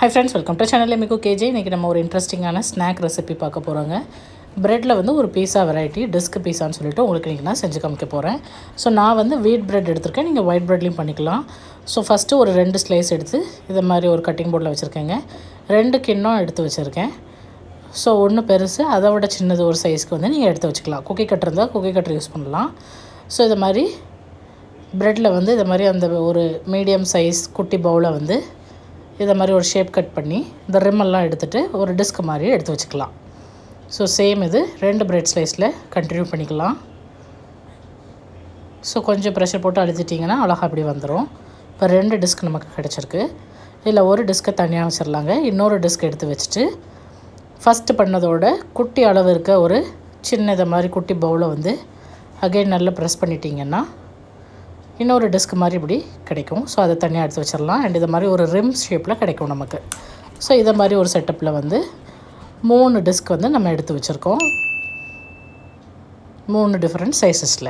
high friends welcome to channel எமிகோ KJ இன்றைக்கி நம்ம ஒரு இன்ட்ரெஸ்டிங்கான ஸ்நாக் ரெசிபி பார்க்க போகிறோங்க ப்ரெட்டில் வந்து ஒரு பீஸா வெரைட்டி டிஸ்க் பீஸான்னு சொல்லிட்டு உங்களுக்கு இன்றைக்கி நான் செஞ்சு காமிக்க போகிறேன் ஸோ நான் வந்து வீட் பிரெட் எடுத்திருக்கேன் நீங்கள் ஒயிட் ப்ரெட்லேயும் பண்ணிக்கலாம் ஸோ ஃபஸ்ட்டு ஒரு ரெண்டு ஸ்லைஸ் எடுத்து இதை மாதிரி ஒரு கட்டிங் போர்டில் வச்சுருக்கேங்க ரெண்டு கிண்ணம் எடுத்து வச்சுருக்கேன் ஸோ ஒன்று பெருசு அதை விட சின்னது ஒரு சைஸ்க்கு வந்து நீங்கள் எடுத்து வச்சுக்கலாம் குக்கி கட்டர் இருந்தால் குக்கி கட்டர் யூஸ் பண்ணலாம் ஸோ இது மாதிரி ப்ரெட்டில் வந்து இது மாதிரி அந்த ஒரு மீடியம் சைஸ் குட்டி பவுலை வந்து இதை மாதிரி ஒரு ஷேப் கட் பண்ணி இந்த ரிம்மெல்லாம் எடுத்துகிட்டு ஒரு டிஸ்க் மாதிரி எடுத்து வச்சுக்கலாம் ஸோ சேம் இது ரெண்டு பிரெட் ஸ்லைஸில் கண்டினியூ பண்ணிக்கலாம் ஸோ கொஞ்சம் ப்ரெஷர் போட்டு அழுத்திட்டிங்கன்னா அழகாக அப்படி வந்துடும் இப்போ ரெண்டு டிஸ்க் நமக்கு கிடச்சிருக்கு இல்லை ஒரு டிஸ்க்கை தனியாக வச்சிடலாங்க இன்னொரு டிஸ்க் எடுத்து வச்சுட்டு ஃபஸ்ட்டு பண்ணதோட குட்டி அளவு இருக்க ஒரு சின்ன இதை மாதிரி குட்டி பவுலை வந்து அகைன் நல்லா ப்ரெஸ் பண்ணிட்டீங்கன்னா இன்னொரு டிஸ்க் மாதிரி இப்படி கிடைக்கும் ஸோ அதை தனியாக எடுத்து வச்சிடலாம் அண்ட் இது மாதிரி ஒரு ரிம் ஷேப்பில் கிடைக்கும் நமக்கு ஸோ இதை மாதிரி ஒரு செட்டப்பில் வந்து மூணு டிஸ்க் வந்து நம்ம எடுத்து வச்சுருக்கோம் மூணு டிஃப்ரெண்ட் சைஸஸில்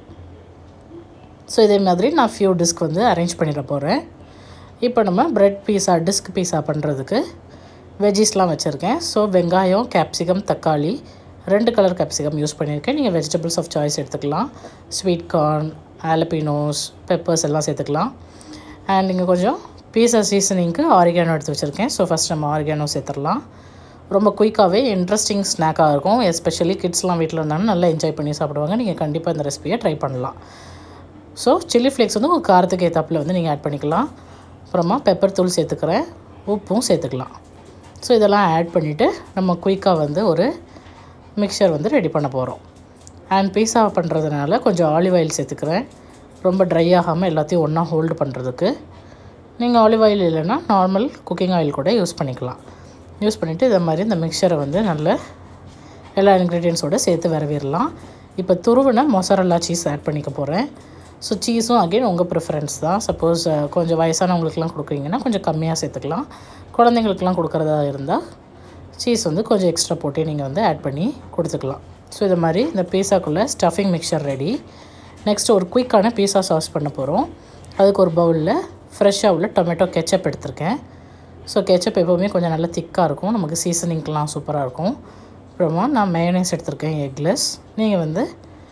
ஸோ இதே மாதிரி நான் ஃபியூ டிஸ்க் வந்து அரேஞ்ச் பண்ணிட போகிறேன் இப்போ நம்ம ப்ரெட் பீஸா டிஸ்க் பீஸா பண்ணுறதுக்கு வெஜ்ஜீஸ்லாம் வச்சுருக்கேன் ஸோ வெங்காயம் கேப்சிகம் தக்காளி ரெண்டு கலர் கேப்சிகம் யூஸ் பண்ணியிருக்கேன் நீங்கள் வெஜிடபிள்ஸ் ஆஃப் சாய்ஸ் எடுத்துக்கலாம் ஸ்வீட் கார்ன் ஆலப்பினோஸ் பெப்பர்ஸ் எல்லாம் சேர்த்துக்கலாம் அண்ட் இங்கே கொஞ்சம் பீஸா சீசனிங்க்கு ஆரிகானோ எடுத்து வச்சுருக்கேன் ஸோ ஃபஸ்ட் நம்ம ஆரிகானோ சேர்த்துடலாம் ரொம்ப குயிக்காகவே இன்ட்ரெஸ்டிங் ஸ்நாக்காக இருக்கும் எஸ்பெஷலி கிட்ஸ்லாம் வீட்டில் இருந்தாலும் நல்லா என்ஜாய் பண்ணி சாப்பிடுவாங்க நீங்கள் கண்டிப்பாக இந்த ரெசிபியை ட்ரை பண்ணலாம் ஸோ சில்லி ஃப்ளேக்ஸ் வந்து உங்கள் காரத்துக்கு ஏற்றாப்பில் வந்து நீங்கள் ஆட் பண்ணிக்கலாம் அப்புறமா பெப்பர் தூள் சேர்த்துக்கிறேன் உப்பும் சேர்த்துக்கலாம் ஸோ இதெல்லாம் ஆட் பண்ணிவிட்டு நம்ம குயிக்காக வந்து ஒரு மிக்சர் வந்து ரெடி பண்ண போகிறோம் அண்ட் பீஸா பண்ணுறதுனால கொஞ்சம் ஆலிவ் ஆயில் சேர்த்துக்கிறேன் ரொம்ப ட்ரை ஆகாமல் எல்லாத்தையும் ஒன்றா ஹோல்டு பண்ணுறதுக்கு நீங்கள் ஆலிவ் ஆயில் இல்லைன்னா நார்மல் குக்கிங் ஆயில் கூட யூஸ் பண்ணிக்கலாம் யூஸ் பண்ணிவிட்டு இதை மாதிரி இந்த மிக்சரை வந்து நல்ல எல்லா இன்க்ரீடியன்ஸோடு சேர்த்து விரவிடலாம் இப்போ துருவின மொசரல்லா சீஸ் ஆட் பண்ணிக்க போகிறேன் ஸோ சீஸும் அகெயின் உங்கள் ப்ரிஃபரன்ஸ் தான் சப்போஸ் கொஞ்சம் வயசானவங்களுக்குலாம் கொடுக்குறீங்கன்னா கொஞ்சம் கம்மியாக சேர்த்துக்கலாம் குழந்தைங்களுக்குலாம் கொடுக்குறதா இருந்தால் சீஸ் வந்து கொஞ்சம் எக்ஸ்ட்ரா போட்டு நீங்கள் வந்து ஆட் பண்ணி கொடுத்துக்கலாம் ஸோ இது மாதிரி இந்த பீஸாக்குள்ளே ஸ்டஃபிங் மிக்சர் ரெடி நெக்ஸ்ட் ஒரு குயிக்கான பீஸா சாஸ் பண்ண போகிறோம் அதுக்கு ஒரு பவுலில் ஃப்ரெஷ்ஷாக உள்ள டொமேட்டோ கெச்சப் எடுத்திருக்கேன் ஸோ கெச்சப் எப்போவுமே கொஞ்சம் நல்லா திக்காக இருக்கும் நமக்கு சீசனிங்க்கெலாம் சூப்பராக இருக்கும் அப்புறமா நான் மேயனைஸ் எடுத்திருக்கேன் எக்லெஸ் நீங்கள் வந்து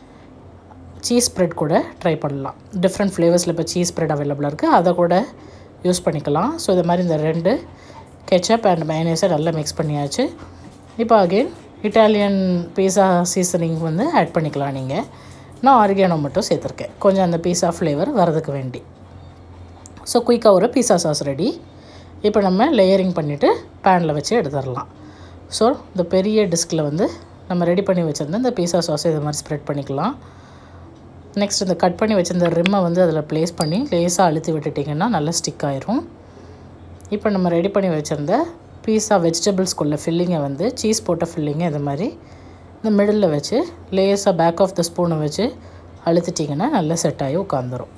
சீஸ் ஸ்ப்ரெட் கூட ட்ரை பண்ணலாம் டிஃப்ரெண்ட் ஃப்ளேவர்ஸில் இப்போ சீஸ் ஸ்ப்ரெட் அவைலபிளாக இருக்குது அதை கூட யூஸ் பண்ணிக்கலாம் ஸோ இது மாதிரி இந்த ரெண்டு கெச்சப் அண்ட் மைனஸை நல்லா மிக்ஸ் பண்ணியாச்சு இப்போ அகெயின் இட்டாலியன் பீஸா சீசனிங் வந்து ஆட் பண்ணிக்கலாம் நீங்கள் நான் ஆரிகானோ மட்டும் சேர்த்துருக்கேன் கொஞ்சம் அந்த பீஸா ஃப்ளேவர் வரதுக்கு வேண்டி ஸோ குயிக்காக ஒரு பீஸா சாஸ் ரெடி இப்போ நம்ம லேயரிங் பண்ணிவிட்டு பேனில் வச்சு எடுத்துடலாம் ஸோ இந்த பெரிய டிஸ்கில் வந்து நம்ம ரெடி பண்ணி வச்சுருந்த இந்த பீஸா சாஸ் இது மாதிரி ஸ்ப்ரெட் பண்ணிக்கலாம் நெக்ஸ்ட் இந்த கட் பண்ணி வச்சுருந்த ரிம்மை வந்து அதில் ப்ளேஸ் பண்ணி லேஸாக அழுத்தி விட்டுட்டிங்கன்னா நல்லா ஸ்டிக் ஆயிரும் இப்போ நம்ம ரெடி பண்ணி வச்சுருந்த பீஸா வெஜிடபிள்ஸ்குள்ள ஃபில்லிங்கை வந்து சீஸ் போட்ட ஃபில்லிங்கை இது மாதிரி இந்த மிடில் வச்சு லேஸாக பேக் ஆஃப் த ஸ்பூனை வச்சு அழுத்திட்டிங்கன்னா நல்லா செட் ஆகி உட்காந்துரும்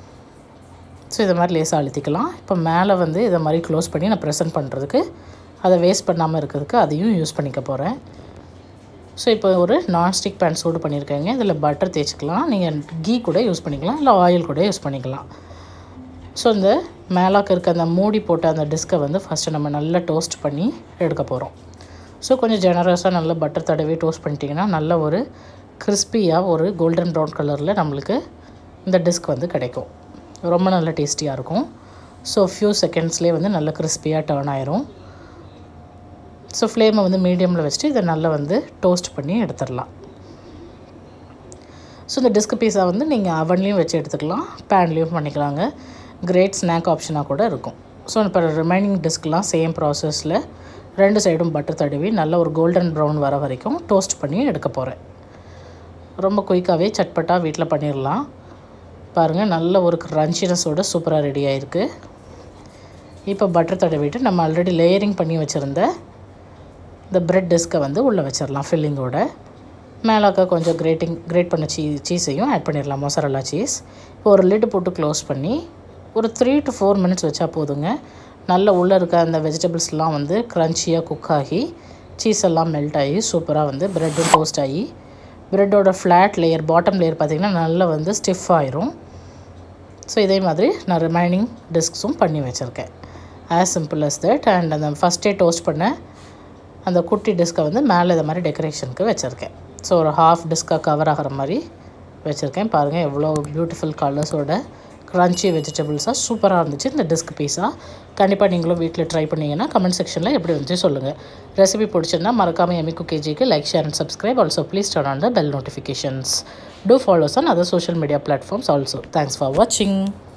ஸோ இதை மாதிரி லேஸாக அழுத்திக்கலாம் இப்போ மேலே வந்து இதை மாதிரி க்ளோஸ் பண்ணி நான் ப்ரெசென்ட் பண்ணுறதுக்கு அதை வேஸ்ட் பண்ணாமல் இருக்கிறதுக்கு அதையும் யூஸ் பண்ணிக்க போகிறேன் ஸோ இப்போ ஒரு நான்ஸ்டிக் பேன் சூடு பண்ணியிருக்கேங்க இதில் பட்டர் தேய்ச்சிக்கலாம் நீங்கள் கீ கூட யூஸ் பண்ணிக்கலாம் இல்லை ஆயில் கூட யூஸ் பண்ணிக்கலாம் ஸோ இந்த மேலாக்க இருக்க அந்த மூடி போட்ட அந்த டிஸ்கை வந்து ஃபஸ்ட்டு நம்ம நல்லா டோஸ்ட் பண்ணி எடுக்க போகிறோம் ஸோ கொஞ்சம் ஜெனரஸாக நல்லா பட்டர் தடவி டோஸ்ட் பண்ணிட்டிங்கன்னா நல்ல ஒரு கிறிஸ்பியாக ஒரு கோல்டன் ப்ரௌன் கலரில் நம்மளுக்கு இந்த டிஸ்க் வந்து கிடைக்கும் ரொம்ப நல்ல டேஸ்டியாக இருக்கும் ஸோ ஃபியூ செகண்ட்ஸ்லேயே வந்து நல்ல கிறிஸ்பியாக டேர்ன் ஆயிரும் ஸோ ஃப்ளேமை வந்து மீடியமில் வச்சுட்டு இதை நல்லா வந்து டோஸ்ட் பண்ணி எடுத்துடலாம் ஸோ இந்த டிஸ்க் பீஸா வந்து நீங்கள் அவன்லேயும் வச்சு எடுத்துக்கலாம் பேன்லேயும் பண்ணிக்கலாங்க கிரேட் ஸ்நாக் ஆப்ஷனாக கூட இருக்கும் ஸோ இப்போ ரிமைனிங் டிஸ்க்லாம் சேம் ப்ராசஸில் ரெண்டு சைடும் பட்டர் தடவி நல்ல ஒரு கோல்டன் ப்ரௌன் வர வரைக்கும் டோஸ்ட் பண்ணி எடுக்க போகிறேன் ரொம்ப குயிக்காகவே சட்பட்டாக வீட்டில் பண்ணிடலாம் பாருங்கள் நல்ல ஒரு க்ரன்ச்சினஸோட சூப்பராக ரெடி ஆகிருக்கு இப்போ பட்டர் தடவிட்டு நம்ம ஆல்ரெடி லேயரிங் பண்ணி வச்சுருந்த இந்த ப்ரெட் டிஸ்கை வந்து உள்ளே வச்சிடலாம் ஃபில்லிங்கோட மேலாக்க கொஞ்சம் கிரேட்டிங் கிரேட் பண்ண சீ சீஸையும் ஆட் பண்ணிடலாம் மொசரல்லா சீஸ் இப்போ ஒரு லிட்டு போட்டு க்ளோஸ் பண்ணி ஒரு த்ரீ டு ஃபோர் மினிட்ஸ் வச்சா போதுங்க நல்ல உள்ளே இருக்க அந்த வெஜிடபிள்ஸ்லாம் வந்து க்ரன்ச்சியாக குக் ஆகி சீஸ் எல்லாம் மெல்ட் ஆகி சூப்பராக வந்து ப்ரெட்டும் டோஸ்ட் ஆகி ப்ரெட்டோட ஃப்ளாட் லேயர் பாட்டம் லேயர் பார்த்திங்கன்னா நல்லா வந்து ஸ்டிஃப் ஆயிரும் ஸோ இதே மாதிரி நான் ரிமைனிங் டிஸ்க்ஸும் பண்ணி வச்சுருக்கேன் as simple as that and அந்த ஃபஸ்ட்டே டோஸ்ட் பண்ண அந்த குட்டி டிஸ்கை வந்து மேலே இது மாதிரி டெக்கரேஷனுக்கு வச்சுருக்கேன் ஸோ ஒரு ஹாஃப் டிஸ்காக கவர் ஆகிற மாதிரி வச்சுருக்கேன் பாருங்கள் எவ்வளோ பியூட்டிஃபுல் கலர்ஸோட க்ரன்ச்சி வெஜிடபிள்ஸாக சூப்பராக இருந்துச்சு இந்த டிஸ்க் பீஸாக கண்டிப்பாக நீங்களும் வீட்டில் ட்ரை பண்ணிங்கன்னா கமெண்ட் செக்ஷனில் எப்படி வந்துச்சு சொல்லுங்கள் ரெசிபி பிடிச்சிருந்தா மறக்காமல் எமிக்கு கேஜிக்கு like share and subscribe also please turn on the bell notifications do follow us on other social media platforms also thanks for வாட்சிங்